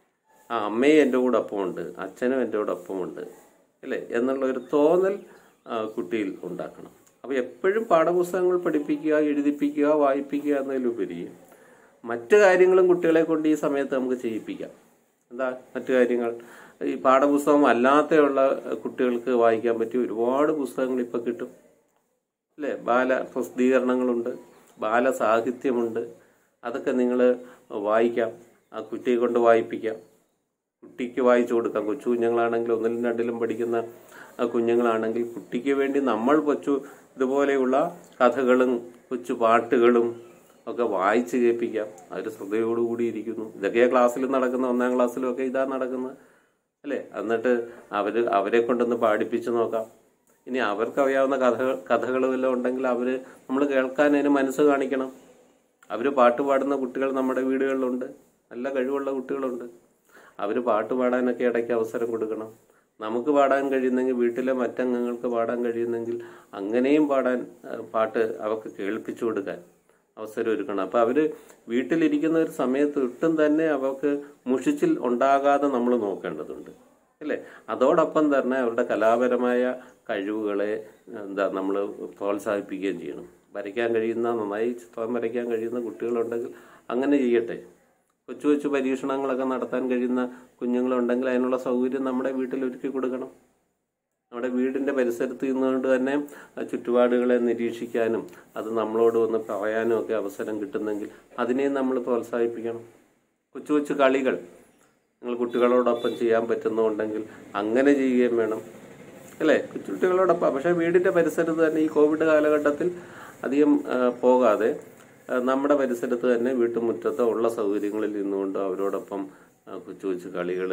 ആ അമ്മയും എൻ്റെ കൂടെ ഒപ്പമുണ്ട് അച്ഛനും എൻ്റെ കൂടെ ഒപ്പമുണ്ട് അല്ലേ എന്നുള്ള ഒരു തോന്നൽ ആ, കുട്ടിയിൽ ഉണ്ടാക്കണം അപ്പോൾ എപ്പോഴും പാഠപുസ്തകങ്ങൾ പഠിപ്പിക്കുക എഴുതിപ്പിക്കുക വായിപ്പിക്കുക എന്നതിലുപരി മറ്റു കാര്യങ്ങളും കുട്ടികളെ കൊണ്ട് ഈ സമയത്ത് നമുക്ക് ചെയ്യിപ്പിക്കാം എന്താ മറ്റു കാര്യങ്ങൾ ഈ പാഠപുസ്തകം അല്ലാതെയുള്ള കുട്ടികൾക്ക് വായിക്കാൻ പറ്റിയ ഒരുപാട് പുസ്തകങ്ങൾ ഇപ്പം കിട്ടും അല്ലേ ബാല പ്രസിദ്ധീകരണങ്ങളുണ്ട് ബാലസാഹിത്യമുണ്ട് അതൊക്കെ നിങ്ങൾ വായിക്കാം ആ കുട്ടിയെ കൊണ്ട് വായിപ്പിക്കാം കുട്ടിക്ക് വായിച്ചു കൊടുക്കാം കൊച്ചു കുഞ്ഞുങ്ങളാണെങ്കിൽ ഒന്നിലും രണ്ടിലും പഠിക്കുന്ന ആ കുഞ്ഞുങ്ങളാണെങ്കിൽ കുട്ടിക്ക് വേണ്ടി നമ്മൾ കൊച്ചു ഇതുപോലെയുള്ള കഥകളും കൊച്ചു പാട്ടുകളും ഒക്കെ വായിച്ച് കേൾപ്പിക്കാം അവർ ശ്രദ്ധയോടുകൂടി ഇരിക്കുന്നു ഇതൊക്കെയാ ക്ലാസ്സിൽ നടക്കുന്ന ഒന്നാം ക്ലാസ്സിലും ഒക്കെ ഇതാ നടക്കുന്നത് അല്ലേ എന്നിട്ട് അവർ അവരെ കൊണ്ടൊന്ന് പാടിപ്പിച്ച് നോക്കാം ഇനി അവർക്ക് അറിയാവുന്ന കഥകൾ കഥകൾ വല്ലതും ഉണ്ടെങ്കിൽ അവർ നമ്മൾ കേൾക്കാൻ അതിന് മനസ്സ് കാണിക്കണം അവർ പാട്ട് പാടുന്ന കുട്ടികൾ നമ്മുടെ വീടുകളിലുണ്ട് നല്ല കഴിവുള്ള കുട്ടികളുണ്ട് അവർ പാട്ട് പാടാനൊക്കെ ഇടയ്ക്ക് അവസരം കൊടുക്കണം നമുക്ക് പാടാൻ കഴിയുന്നെങ്കിൽ വീട്ടിലെ മറ്റംഗങ്ങൾക്ക് പാടാൻ കഴിയുന്നെങ്കിൽ അങ്ങനെയും പാടാൻ ആ, പാട്ട് അവർക്ക് കേൾപ്പിച്ചു കൊടുക്കാൻ അവസരം ഒരുക്കണം അപ്പം അവർ വീട്ടിലിരിക്കുന്ന ഒരു സമയത്ത് ഒട്ടും തന്നെ അവർക്ക് മുഷിച്ചിൽ ഉണ്ടാകാതെ നമ്മൾ നോക്കേണ്ടതുണ്ട് അല്ലേ അതോടൊപ്പം തന്നെ അവരുടെ കലാപരമായ കഴിവുകളെ എന്താ നമ്മൾ പ്രോത്സാഹിപ്പിക്കുകയും ചെയ്യണം വരയ്ക്കാൻ കഴിയുന്ന നന്നായി ചിത്രം വരയ്ക്കാൻ കഴിയുന്ന കുട്ടികളുണ്ടെങ്കിൽ അങ്ങനെ ചെയ്യട്ടെ കൊച്ചു കൊച്ചു പരീക്ഷണങ്ങളൊക്കെ നടത്താൻ കഴിയുന്ന കുഞ്ഞുങ്ങളുണ്ടെങ്കിൽ അതിനുള്ള സൗകര്യം നമ്മുടെ വീട്ടിൽ ഒരുക്കി കൊടുക്കണം നമ്മുടെ വീടിന്റെ പരിസരത്ത് നിന്നുകൊണ്ട് തന്നെ ചുറ്റുപാടുകളെ നിരീക്ഷിക്കാനും അത് നമ്മളോട് വന്ന് പറയാനും ഒക്കെ അവസരം കിട്ടുന്നെങ്കിൽ അതിനെയും നമ്മൾ പ്രോത്സാഹിപ്പിക്കണം കൊച്ചു കൊച്ചു കളികൾ നിങ്ങൾ കുട്ടികളോടൊപ്പം ചെയ്യാൻ പറ്റുന്നുണ്ടെങ്കിൽ അങ്ങനെ ചെയ്യുകയും വേണം അല്ലേ കുട്ടികളോടൊപ്പം പക്ഷേ വീടിന്റെ പരിസരത്ത് തന്നെ ഈ കോവിഡ് കാലഘട്ടത്തിൽ അധികം ആ, പോകാതെ ആ, നമ്മുടെ പരിസരത്ത് തന്നെ വീട്ടുമുറ്റത്തോ ഉള്ള സൗകര്യങ്ങളിൽ നിന്നുകൊണ്ട് അവരോടൊപ്പം ആ, കൊച്ചു കൊച്ചു കളികൾ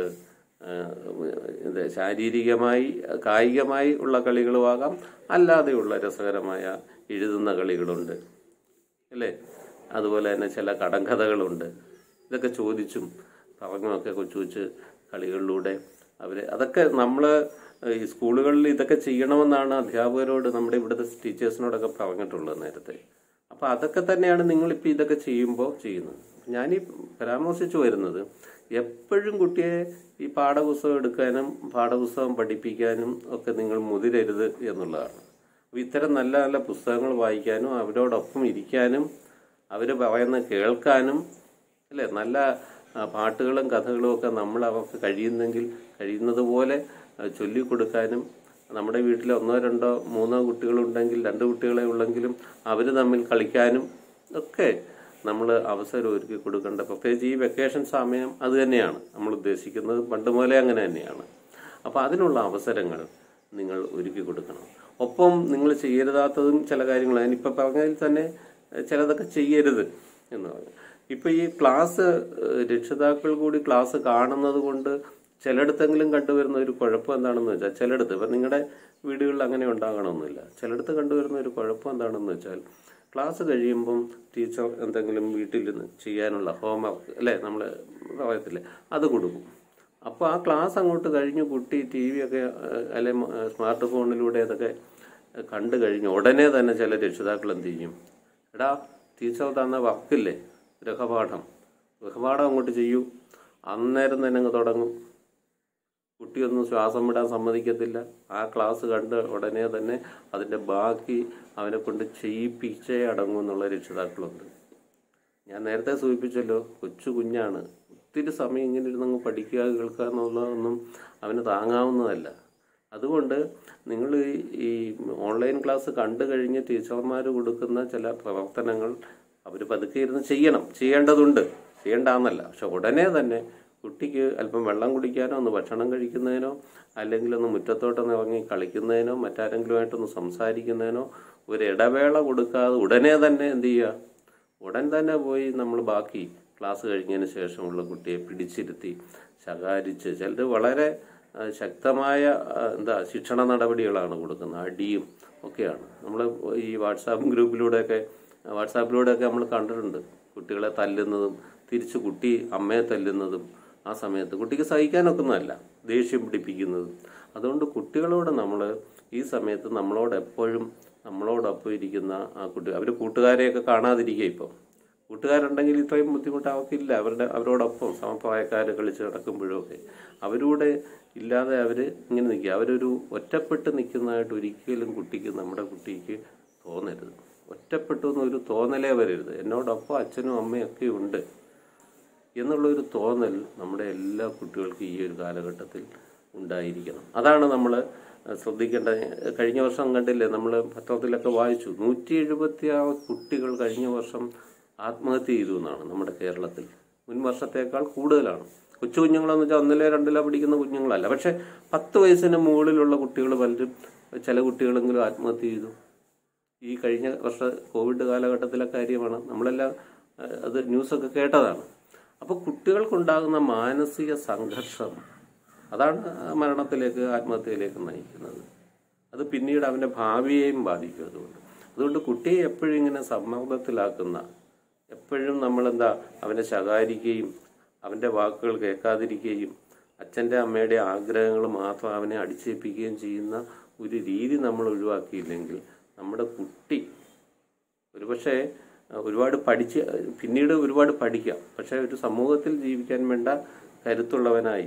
ഇത് ശാരീരികമായി കായികമായി ഉള്ള കളികളും ആകാം അല്ലാതെയുള്ള രസകരമായ എഴുതുന്ന കളികളുണ്ട് അല്ലേ അതുപോലെ തന്നെ ചില കടങ്കഥകളുണ്ട് ഇതൊക്കെ ചോദിച്ചും പറഞ്ഞുമൊക്കെ കൊച്ചു കൊച്ചു കളികളിലൂടെ അവരെ അതൊക്കെ നമ്മൾ ഈ സ്കൂളുകളിൽ ഇതൊക്കെ ചെയ്യണമെന്നാണ് അധ്യാപകരോട് നമ്മുടെ ഇവിടുത്തെ ടീച്ചേഴ്സിനോടൊക്കെ പറഞ്ഞിട്ടുള്ളത് നേരത്തെ അപ്പോൾ അതൊക്കെ തന്നെയാണ് നിങ്ങളിപ്പോൾ ഇതൊക്കെ ചെയ്യുമ്പോൾ ചെയ്യുന്നത് ഞാനീ പരാമർശിച്ചു വരുന്നത് എപ്പോഴും കുട്ടിയെ ഈ പാഠപുസ്തകം എടുക്കാനും പാഠപുസ്തകം പഠിപ്പിക്കാനും ഒക്കെ നിങ്ങൾ മുതിരരുത് എന്നുള്ളതാണ് അപ്പോൾ ഇത്തരം നല്ല നല്ല പുസ്തകങ്ങൾ വായിക്കാനും അവരോടൊപ്പം ഇരിക്കാനും അവർ പറയുന്ന കേൾക്കാനും അല്ലേ നല്ല ആ, പാട്ടുകളും കഥകളും ഒക്കെ നമ്മൾ അവർക്ക് കഴിയുന്നെങ്കിൽ കഴിയുന്നത് പോലെ ആ, ചൊല്ലിക്കൊടുക്കാനും നമ്മുടെ വീട്ടിൽ ഒന്നോ രണ്ടോ മൂന്നോ കുട്ടികളുണ്ടെങ്കിൽ രണ്ട് കുട്ടികളെ ഉള്ളെങ്കിലും അവർ തമ്മിൽ കളിക്കാനും ഒക്കെ നമ്മൾ അവസരം ഒരുക്കി കൊടുക്കേണ്ട പ്രത്യേകിച്ച് ഈ വെക്കേഷൻ സമയം അത് തന്നെയാണ് നമ്മൾ ഉദ്ദേശിക്കുന്നത് പണ്ട് മുതലേ അങ്ങനെ തന്നെയാണ് അപ്പോൾ അതിനുള്ള അവസരങ്ങൾ നിങ്ങൾ ഒരുക്കി കൊടുക്കണം ഒപ്പം നിങ്ങൾ ചെയ്യരുതാത്തതും ചില കാര്യങ്ങൾ ഞാനിപ്പോൾ പറഞ്ഞതിൽ തന്നെ ഏഹ്, ചിലതൊക്കെ ചെയ്യരുത് എന്ന് പറഞ്ഞു ഇപ്പം ഈ ക്ലാസ് ഏഹ്, രക്ഷിതാക്കൾ കൂടി ക്ലാസ് കാണുന്നത് കൊണ്ട് ചിലയിടത്തെങ്കിലും കണ്ടുവരുന്ന ഒരു കുഴപ്പം എന്താണെന്ന് വെച്ചാൽ ചിലയിടത്ത് ഇപ്പം നിങ്ങളുടെ വീടുകളിൽ അങ്ങനെ ഉണ്ടാകണമെന്നില്ല ചിലയിടത്ത് കണ്ടുവരുന്ന ഒരു കുഴപ്പം എന്താണെന്ന് വെച്ചാൽ ക്ലാസ് കഴിയുമ്പം ടീച്ചർ എന്തെങ്കിലും വീട്ടിൽ നിന്ന് ചെയ്യാനുള്ള ഹോംവർക്ക് അല്ലേ നമ്മൾ പറയത്തില്ലേ അത് കൊടുക്കും അപ്പോൾ ആ ക്ലാസ് അങ്ങോട്ട് കഴിഞ്ഞ് കുട്ടി ടി വി ഒക്കെ അല്ലെ സ്മാർട്ട് ഫോണിലൂടെ അതൊക്കെ കണ്ടു കഴിഞ്ഞ് ഉടനെ തന്നെ ചില രക്ഷിതാക്കൾ എന്ത് ചെയ്യും എടാ ടീച്ചർ തന്ന വർക്കില്ലേ ഗൃഹപാഠം ഗൃഹപാഠം അങ്ങോട്ട് ചെയ്യൂ അന്നേരം തന്നെ അങ്ങ് തുടങ്ങും കുട്ടിയൊന്നും ശ്വാസം വിടാൻ സമ്മതിക്കത്തില്ല ആ ക്ലാസ് കണ്ട് ഉടനെ തന്നെ അതിൻ്റെ ബാക്കി അവനെ കൊണ്ട് ചെയ്യിപ്പിച്ചേ അടങ്ങും എന്നുള്ള രക്ഷിതാക്കളുണ്ട് ഞാൻ നേരത്തെ സൂചിപ്പിച്ചല്ലോ കൊച്ചു കുഞ്ഞാണ് ഒത്തിരി സമയം ഇങ്ങനെ ഇരുന്നങ്ങ് പഠിക്കുക കേൾക്കുക എന്നുള്ളതൊന്നും അവന് താങ്ങാവുന്നതല്ല അതുകൊണ്ട് നിങ്ങൾ ഈ ഓൺലൈൻ ക്ലാസ് കണ്ടു കഴിഞ്ഞ് ടീച്ചർമാർ കൊടുക്കുന്ന ചില പ്രവർത്തനങ്ങൾ അവർ പതുക്കെ ഇരുന്ന് ചെയ്യണം ചെയ്യേണ്ടതുണ്ട് ചെയ്യേണ്ടാന്നല്ല പക്ഷെ ഉടനെ തന്നെ കുട്ടിക്ക് അല്പം വെള്ളം കുടിക്കാനോ ഒന്ന് ഭക്ഷണം കഴിക്കുന്നതിനോ അല്ലെങ്കിൽ ഒന്ന് മുറ്റത്തോട്ടൊന്ന് ഇറങ്ങി കളിക്കുന്നതിനോ മറ്റാരെങ്കിലുമായിട്ടൊന്ന് സംസാരിക്കുന്നതിനോ ഒരു ഇടവേള കൊടുക്കാതെ ഉടനെ തന്നെ എന്ത് ചെയ്യുക ഉടൻ തന്നെ പോയി നമ്മൾ ബാക്കി ക്ലാസ് കഴിഞ്ഞതിന് ശേഷമുള്ള കുട്ടിയെ പിടിച്ചിരുത്തി ശകാരിച്ച് ചിലർ വളരെ ആ, ശക്തമായ ആ, എന്താ ശിക്ഷണ നടപടികളാണ് കൊടുക്കുന്നത് അടിയും ഒക്കെയാണ് നമ്മൾ ഈ വാട്സാപ്പ് ഗ്രൂപ്പിലൂടെയൊക്കെ വാട്സാപ്പിലൂടെയൊക്കെ നമ്മൾ കണ്ടിട്ടുണ്ട് കുട്ടികളെ തല്ലുന്നതും തിരിച്ച് കുട്ടി അമ്മയെ തല്ലുന്നതും ആ സമയത്ത് കുട്ടിക്ക് സഹിക്കാനൊക്കുന്നതല്ല ദേഷ്യം പിടിപ്പിക്കുന്നതും അതുകൊണ്ട് കുട്ടികളോട് നമ്മൾ ഈ സമയത്ത് നമ്മളോട് എപ്പോഴും നമ്മളോടൊപ്പം ഇരിക്കുന്ന ആ കുട്ടി അവർ കൂട്ടുകാരെയൊക്കെ കാണാതിരിക്കുക ഇപ്പം കൂട്ടുകാരുണ്ടെങ്കിൽ ഇത്രയും ബുദ്ധിമുട്ട് അവർക്കില്ല അവരുടെ അവരോടൊപ്പം സമപ്രായക്കാർ കളിച്ച് നടക്കുമ്പോഴും ഒക്കെ അവരൂടെ ഇല്ലാതെ അവർ ഇങ്ങനെ നിൽക്കുക അവരൊരു ഒറ്റപ്പെട്ട് നിൽക്കുന്നതായിട്ട് ഒരിക്കലും കുട്ടിക്ക് നമ്മുടെ കുട്ടിക്ക് തോന്നരുത് ഒറ്റപ്പെട്ടു എന്നൊരു തോന്നലേ വരരുത് എന്നോടൊപ്പം അച്ഛനും അമ്മയും ഒക്കെ ഉണ്ട് എന്നുള്ളൊരു തോന്നൽ നമ്മുടെ എല്ലാ കുട്ടികൾക്കും ഈ ഒരു കാലഘട്ടത്തിൽ ഉണ്ടായിരിക്കണം അതാണ് നമ്മൾ ശ്രദ്ധിക്കേണ്ട കഴിഞ്ഞ വർഷം കണ്ടില്ലേ നമ്മൾ പത്രത്തിലൊക്കെ വായിച്ചു നൂറ്റി എഴുപത്തി ആറ് കുട്ടികൾ കഴിഞ്ഞ വർഷം ആത്മഹത്യ ചെയ്തു എന്നാണ് നമ്മുടെ കേരളത്തിൽ മുൻ വർഷത്തേക്കാൾ കൂടുതലാണ് കൊച്ചു കുഞ്ഞുങ്ങളെന്ന് വെച്ചാൽ ഒന്നിലോ രണ്ടിലോ പഠിക്കുന്ന കുഞ്ഞുങ്ങളല്ല പക്ഷെ പത്ത് വയസ്സിന് മുകളിലുള്ള കുട്ടികൾ പലരും ചില കുട്ടികളെങ്കിലും ആത്മഹത്യ ചെയ്തു ഈ കഴിഞ്ഞ വർഷ കോവിഡ് കാലഘട്ടത്തിലെ കാര്യമാണ് നമ്മളെല്ലാം അഹ്, അത് ന്യൂസൊക്കെ കേട്ടതാണ് അപ്പോൾ കുട്ടികൾക്കുണ്ടാകുന്ന മാനസിക സംഘർഷം അതാണ് ആ മരണത്തിലേക്ക് ആത്മഹത്യയിലേക്ക് നയിക്കുന്നത് അത് പിന്നീട് അവൻ്റെ ഭാവിയെയും ബാധിക്കും അതുകൊണ്ട് അതുകൊണ്ട് കുട്ടിയെ എപ്പോഴും ഇങ്ങനെ സമ്മർദ്ദത്തിലാക്കുന്ന എപ്പോഴും നമ്മളെന്താ അവനെ ശകാരിക്കുകയും അവൻ്റെ വാക്കുകൾ കേൾക്കാതിരിക്കുകയും അച്ഛൻ്റെ അമ്മയുടെ ആഗ്രഹങ്ങൾ മാത്രം അവനെ അടിച്ചേൽപ്പിക്കുകയും ചെയ്യുന്ന ഒരു രീതി നമ്മൾ ഒഴിവാക്കിയില്ലെങ്കിൽ നമ്മുടെ കുട്ടി ഒരുപക്ഷെ ഒരുപാട് പഠിച്ച് പിന്നീട് ഒരുപാട് പഠിക്കാം പക്ഷേ ഒരു സമൂഹത്തിൽ ജീവിക്കാൻ വേണ്ട കരുത്തുള്ളവനായി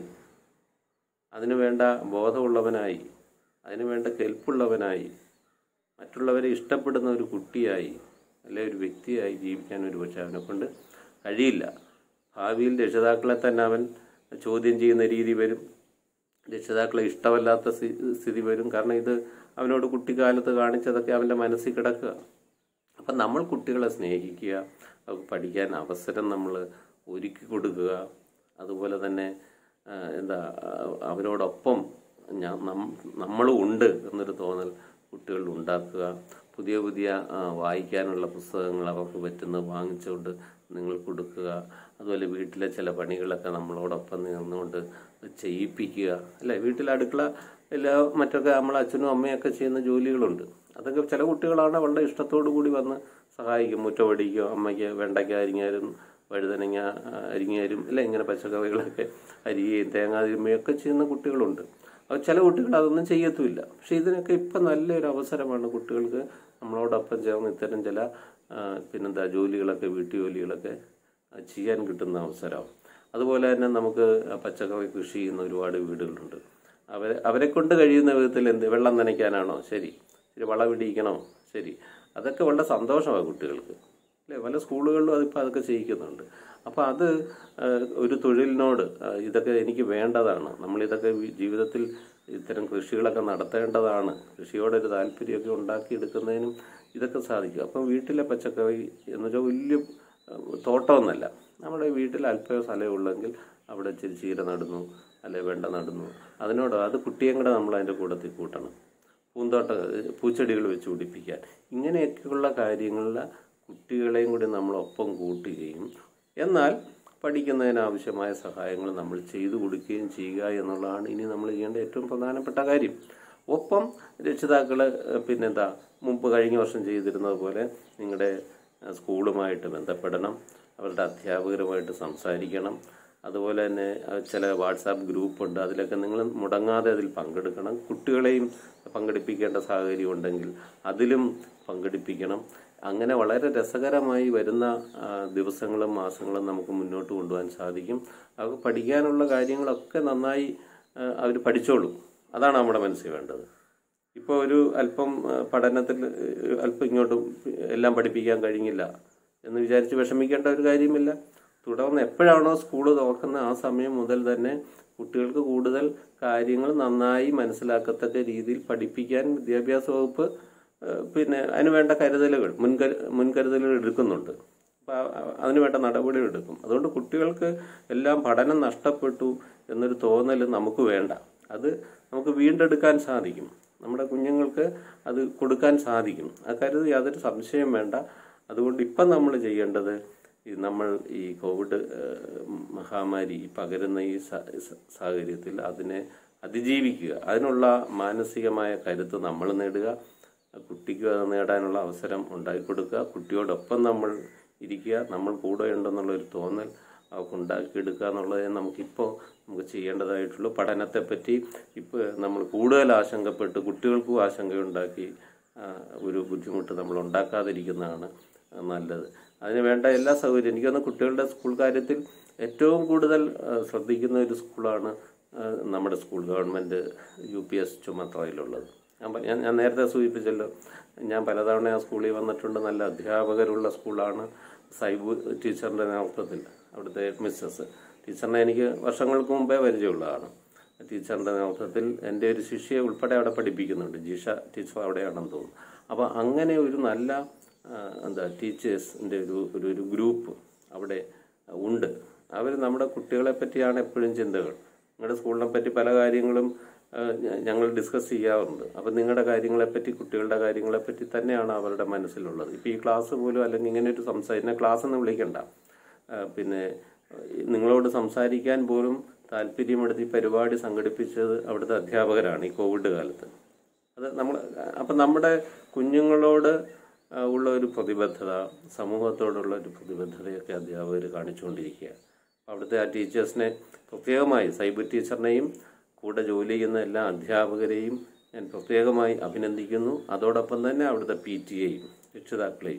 അതിനു വേണ്ട ബോധമുള്ളവനായി അതിനു വേണ്ട കെൽപ്പുള്ളവനായി മറ്റുള്ളവരെ ഇഷ്ടപ്പെടുന്ന ഒരു കുട്ടിയായി അല്ലെ ഒരു വ്യക്തിയായി ജീവിക്കാൻ ഒരു പക്ഷെ അവനെ കൊണ്ട് കഴിയില്ല ഭാവിയിൽ രക്ഷിതാക്കളെ തന്നെ അവൻ ചോദ്യം ചെയ്യുന്ന രീതി വരും രക്ഷിതാക്കളെ ഇഷ്ടമല്ലാത്ത സ്ഥി- സ്ഥിതി വരും കാരണം ഇത് അവനോട് കുട്ടിക്കാലത്ത് കാണിച്ചതൊക്കെ അവൻ്റെ മനസ്സിൽ കിടക്കുക അപ്പം നമ്മൾ കുട്ടികളെ സ്നേഹിക്കുക അവർക്ക് പഠിക്കാൻ അവസരം നമ്മൾ ഒരുക്കി കൊടുക്കുക അതുപോലെ തന്നെ ആ, എന്താ ആ, അവരോടൊപ്പം ഞാൻ നമ്മളും ഉണ്ട് എന്നൊരു തോന്നൽ കുട്ടികളിൽ ഉണ്ടാക്കുക പുതിയ പുതിയ ആ, വായിക്കാനുള്ള പുസ്തകങ്ങൾ അവർക്ക് പറ്റുന്നത് വാങ്ങിച്ചുകൊണ്ട് നിങ്ങൾ കൊടുക്കുക അതുപോലെ വീട്ടിലെ ചില പണികളൊക്കെ നമ്മളോടൊപ്പം നിന്നുകൊണ്ട് ചെയ്യിപ്പിക്കുക അല്ലേ വീട്ടിൽ അടുക്കള എല്ലാ മറ്റൊക്കെ നമ്മളെ അച്ഛനും അമ്മയൊക്കെ ചെയ്യുന്ന ജോലികളുണ്ട് അതൊക്കെ ചില കുട്ടികളാണ് വളരെ ഇഷ്ടത്തോടു കൂടി വന്ന് സഹായിക്കും മുറ്റമടിക്കോ അമ്മയ്ക്ക് വെണ്ടയ്ക്ക അരിഞ്ഞാലും വഴുതനങ്ങ ആ, അരിഞ്ഞാലും അല്ല ഇങ്ങനെ പച്ചക്കറികളൊക്കെ അരിയുകയും തേങ്ങ തിരുമ്മയും ഒക്കെ ചെയ്യുന്ന കുട്ടികളുണ്ട് അത് ചില കുട്ടികൾ അതൊന്നും ചെയ്യത്തുമില്ല പക്ഷെ ഇതിനൊക്കെ ഇപ്പം നല്ലൊരു അവസരമാണ് കുട്ടികൾക്ക് നമ്മളോടൊപ്പം ചേർന്ന് ഇത്തരം ചില ആ, പിന്നെന്താ ജോലികളൊക്കെ വീട്ടുജോലികളൊക്കെ ആ, ചെയ്യാൻ കിട്ടുന്ന അവസരം അതുപോലെ തന്നെ നമുക്ക് പച്ചക്കറി കൃഷി ചെയ്യുന്ന ഒരുപാട് വീടുകളുണ്ട് അവരെ അവരെ കൊണ്ട് കഴിയുന്ന വിധത്തിൽ എന്ത് വെള്ളം നനയ്ക്കാനാണോ ശരി ശരി വളമിടിയിക്കണോ ശരി അതൊക്കെ വളരെ സന്തോഷമാണ് കുട്ടികൾക്ക് അല്ലേ പല സ്കൂളുകളിലും അതിപ്പോൾ അതൊക്കെ ചെയ്യിക്കുന്നുണ്ട് അപ്പോൾ അത് ആ, ഒരു തൊഴിലിനോട് ആ, ഇതൊക്കെ എനിക്ക് വേണ്ടതാണ് നമ്മളിതൊക്കെ വി- ജീവിതത്തിൽ ഇത്തരം കൃഷികളൊക്കെ നടത്തേണ്ടതാണ് കൃഷിയോടൊരു താല്പര്യമൊക്കെ ഉണ്ടാക്കിയെടുക്കുന്നതിനും ഇതൊക്കെ സാധിക്കും അപ്പം വീട്ടിലെ പച്ചക്കറി എന്ന് വെച്ചാൽ വലിയ ആ, തോട്ടമൊന്നല്ല നമ്മുടെ വീട്ടിൽ അല്പം സ്ഥലമേ ഉള്ളെങ്കിൽ അവിടെ ഇച്ചിരി ചീര നടുന്നു അല്ലെ വെണ്ട നടുന്നു അതിനോട് അത് കുട്ടിയും കൂടെ നമ്മൾ അതിൻ്റെ കൂട്ടത്തിൽ കൂട്ടണം പൂന്തോട്ട പൂച്ചെടികൾ വെച്ച് പിടിപ്പിക്കാൻ ഇങ്ങനെയൊക്കെയുള്ള കാര്യങ്ങളിൽ കുട്ടികളെയും കൂടി നമ്മൾ ഒപ്പം കൂട്ടുകയും എന്നാൽ പഠിക്കുന്നതിന് ആവശ്യമായ സഹായങ്ങൾ നമ്മൾ ചെയ്തു കൊടുക്കുകയും ചെയ്യുക എന്നുള്ളതാണ് ഇനി നമ്മൾ ചെയ്യേണ്ട ഏറ്റവും പ്രധാനപ്പെട്ട കാര്യം ഒപ്പം രക്ഷിതാക്കൾ പിന്നെന്താ മുമ്പ് കഴിഞ്ഞ വർഷം ചെയ്തിരുന്നത് പോലെ നിങ്ങളുടെ അഹ് സ്കൂളുമായിട്ട് ബന്ധപ്പെടണം അവരുടെ അധ്യാപകരുമായിട്ട് സംസാരിക്കണം അതുപോലെ തന്നെ അഹ് ചില വാട്സാപ്പ് ഗ്രൂപ്പുണ്ട് അതിലൊക്കെ നിങ്ങൾ മുടങ്ങാതെ അതിൽ പങ്കെടുക്കണം കുട്ടികളെയും പങ്കെടുപ്പിക്കേണ്ട സാഹചര്യം ഉണ്ടെങ്കിൽ അതിലും പങ്കെടുപ്പിക്കണം അങ്ങനെ വളരെ രസകരമായി വരുന്ന ആ, ദിവസങ്ങളും മാസങ്ങളും നമുക്ക് മുന്നോട്ട് കൊണ്ടുപോകാൻ സാധിക്കും അവർക്ക് പഠിക്കാനുള്ള കാര്യങ്ങളൊക്കെ നന്നായി അവർ പഠിച്ചോളും അതാണ് നമ്മുടെ മനസ്സിൽ വേണ്ടത് ഇപ്പോൾ ഒരു അല്പം ആ, പഠനത്തിൽ ഏഹ്, അല്പം ഇങ്ങോട്ട് എല്ലാം പഠിപ്പിക്കാൻ കഴിഞ്ഞില്ല എന്ന് വിചാരിച്ച് വിഷമിക്കേണ്ട ഒരു കാര്യമില്ല തുടർന്ന് എപ്പോഴാണോ സ്കൂൾ തുറക്കുന്ന ആ സമയം മുതൽ തന്നെ കുട്ടികൾക്ക് കൂടുതൽ കാര്യങ്ങൾ നന്നായി മനസ്സിലാക്കത്തക്ക രീതിയിൽ പഠിപ്പിക്കാൻ വിദ്യാഭ്യാസ വകുപ്പ് ഏഹ്, പിന്നെ അതിനുവേണ്ട കരുതലുകൾ മുൻകരു മുൻകരുതലുകൾ എടുക്കുന്നുണ്ട് അപ്പോൾ അതിനുവേണ്ട നടപടികൾ എടുക്കും അതുകൊണ്ട് കുട്ടികൾക്ക് എല്ലാം പഠനം നഷ്ടപ്പെട്ടു എന്നൊരു തോന്നൽ നമുക്ക് വേണ്ട അത് നമുക്ക് വീണ്ടെടുക്കാൻ സാധിക്കും നമ്മുടെ കുഞ്ഞുങ്ങൾക്ക് അത് കൊടുക്കാൻ സാധിക്കും അക്കാര്യത്തിൽ യാതൊരു സംശയം വേണ്ട അതുകൊണ്ട് ഇപ്പം നമ്മൾ ചെയ്യേണ്ടത് ഈ നമ്മൾ ഈ കോവിഡ് ഏഹ്, മഹാമാരി പകരുന്ന ഈ സ- സ- സാഹചര്യത്തിൽ അതിനെ അതിജീവിക്കുക അതിനുള്ള മാനസികമായ കരുത്ത് നമ്മൾ നേടുക കുട്ടിക്ക് അത് നേടാനുള്ള അവസരം ഉണ്ടാക്കി കൊടുക്കുക കുട്ടിയോടൊപ്പം നമ്മൾ ഇരിക്കുക നമ്മൾ കൂടെ ഉണ്ടെന്നുള്ള ഒരു തോന്നൽ അവർക്ക് ഉണ്ടാക്കിയെടുക്കുക എന്നുള്ളതേ നമുക്കിപ്പോൾ നമുക്ക് ചെയ്യേണ്ടതായിട്ടുള്ളൂ പഠനത്തെപ്പറ്റി ഇപ്പോൾ നമ്മൾ കൂടുതൽ ആശങ്കപ്പെട്ട് കുട്ടികൾക്കും ആശങ്കയുണ്ടാക്കി ആ, ഒരു ബുദ്ധിമുട്ട് നമ്മൾ ഉണ്ടാക്കാതിരിക്കുന്നതാണ് നല്ലത് അതിന് വേണ്ട എല്ലാ സൗകര്യം എനിക്കൊന്ന് കുട്ടികളുടെ സ്കൂൾ കാര്യത്തിൽ ഏറ്റവും കൂടുതൽ ആ, ശ്രദ്ധിക്കുന്ന ഒരു സ്കൂളാണ് ആ, നമ്മുടെ school government U P S ചുമത്തറയിലുള്ളത് ഞാൻ പ- ഞാൻ ഞാൻ നേരത്തെ സൂചിപ്പിച്ചല്ലോ ഞാൻ പലതവണ ആ സ്കൂളിൽ വന്നിട്ടുണ്ട് നല്ല അധ്യാപകരുള്ള സ്കൂളാണ് സൈബു ടീച്ചറിൻ്റെ നേതൃത്വത്തിൽ അവിടുത്തെ ഹെഡ് മിസ്സസ് ടീച്ചറിനെ എനിക്ക് വർഷങ്ങൾക്ക് മുമ്പേ പരിചയമുള്ളതാണ് ടീച്ചറിൻ്റെ നേതൃത്വത്തിൽ എൻ്റെ ഒരു ശിഷ്യയെ ഉൾപ്പെടെ അവിടെ പഠിപ്പിക്കുന്നുണ്ട് ജീഷ ടീച്ചർ അവിടെയാണെന്ന് തോന്നുന്നു അപ്പോൾ അങ്ങനെ ഒരു നല്ല ആ, എന്താ ടീച്ചേഴ്സിൻ്റെ ഒരു ഒരു ഒരു ഗ്രൂപ്പ് അവിടെ ഉണ്ട് അവർ നമ്മുടെ കുട്ടികളെ പറ്റിയാണ് എപ്പോഴും ചിന്തകൾ നിങ്ങളുടെ സ്കൂളിനെ പറ്റി പല കാര്യങ്ങളും ആ, ഞ- ഞങ്ങൾ ഡിസ്കസ് ചെയ്യാറുണ്ട് അപ്പം നിങ്ങളുടെ കാര്യങ്ങളെപ്പറ്റി കുട്ടികളുടെ കാര്യങ്ങളെപ്പറ്റി തന്നെയാണ് അവരുടെ മനസ്സിലുള്ളത് ഇപ്പോൾ ഈ ക്ലാസ് പോലും അല്ലെങ്കിൽ ഇങ്ങനെ ഒരു സംസാരിക്കുന്ന ക്ലാസ് എന്ന് വിളിക്കണ്ട ആ, പിന്നെ ഈ നിങ്ങളോട് സംസാരിക്കാൻ പോലും താല്പര്യമെടുത്ത് ഈ പരിപാടി സംഘടിപ്പിച്ചത് അവിടുത്തെ അധ്യാപകരാണ് ഈ കോവിഡ് കാലത്ത് അത് നമ്മൾ അപ്പം നമ്മുടെ കുഞ്ഞുങ്ങളോട് ആ, ഉള്ള ഒരു പ്രതിബദ്ധത സമൂഹത്തോടുള്ള ഒരു പ്രതിബദ്ധതയൊക്കെ അധ്യാപകർ കാണിച്ചുകൊണ്ടിരിക്കുക അവിടുത്തെ ആ ടീച്ചേഴ്സിനെ പ്രത്യേകമായി സൈബർ ടീച്ചറിനെയും കൂടെ ജോലി ചെയ്യുന്ന എല്ലാ അധ്യാപകരെയും ഞാൻ പ്രത്യേകമായി അഭിനന്ദിക്കുന്നു അതോടൊപ്പം തന്നെ അവിടുത്തെ പി ടി എയും രക്ഷിതാക്കളെയും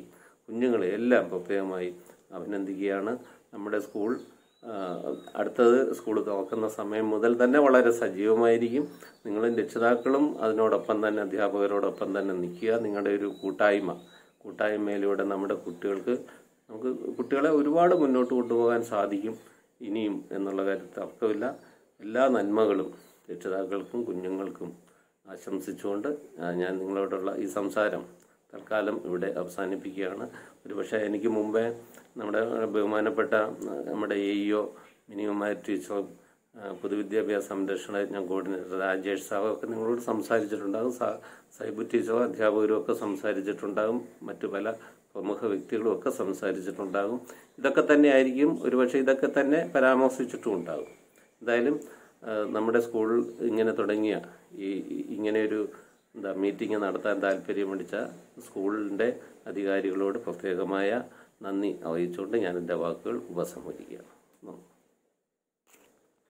കുഞ്ഞുങ്ങളെ എല്ലാം പ്രത്യേകമായി അഭിനന്ദിക്കുകയാണ് നമ്മുടെ സ്കൂൾ ആ, അടുത്തത് സ്കൂൾ തുറക്കുന്ന സമയം മുതൽ തന്നെ വളരെ സജീവമായിരിക്കും നിങ്ങളും രക്ഷിതാക്കളും അതിനോടൊപ്പം തന്നെ അധ്യാപകരോടൊപ്പം തന്നെ നിൽക്കുക നിങ്ങളുടെ ഒരു കൂട്ടായ്മ കൂട്ടായ്മയിലൂടെ നമ്മുടെ കുട്ടികൾക്ക് നമുക്ക് കുട്ടികളെ ഒരുപാട് മുന്നോട്ട് കൊണ്ടുപോകാൻ സാധിക്കും ഇനിയും എന്നുള്ള കാര്യത്തിൽ തർക്കമില്ല എല്ലാ നന്മകളും രക്ഷിതാക്കൾക്കും കുഞ്ഞുങ്ങൾക്കും ആശംസിച്ചുകൊണ്ട് ആ, ഞാൻ നിങ്ങളോടുള്ള ഈ സംസാരം തൽക്കാലം ഇവിടെ അവസാനിപ്പിക്കുകയാണ് ഒരുപക്ഷെ എനിക്ക് മുമ്പേ നമ്മുടെ ബഹുമാനപ്പെട്ട ആ, നമ്മുടെ എ ഇഒ മിനിമമായ ടീച്ചറും ആ, പൊതുവിദ്യാഭ്യാസ സംരക്ഷണ ഞാൻ കോർഡിനേറ്റർ രാജേഷ് സാറും ഒക്കെ നിങ്ങളോട് സംസാരിച്ചിട്ടുണ്ടാകും സാ- സൈബു ടീച്ചറും അധ്യാപകരും ഒക്കെ സംസാരിച്ചിട്ടുണ്ടാകും മറ്റു പല പ്രമുഖ വ്യക്തികളും ഒക്കെ സംസാരിച്ചിട്ടുണ്ടാകും ഇതൊക്കെ തന്നെ ആയിരിക്കും ഒരുപക്ഷെ ഇതൊക്കെ തന്നെ പരാമർശിച്ചിട്ടും ഉണ്ടാകും എന്തായാലും ആ, നമ്മുടെ സ്കൂൾ ഇങ്ങനെ തുടങ്ങിയ ഈ ഈ- ഇങ്ങനെ ഒരു എന്താ മീറ്റിംഗ് നടത്താൻ താല്പര്യം പിടിച്ച സ്കൂളിൻ്റെ അധികാരികളോട് പ്രത്യേകമായ നന്ദി അറിയിച്ചുകൊണ്ട് ഞാൻ എൻ്റെ വാക്കുകൾ ഉപസംഹരിക്കുകയാണ് നന്ദി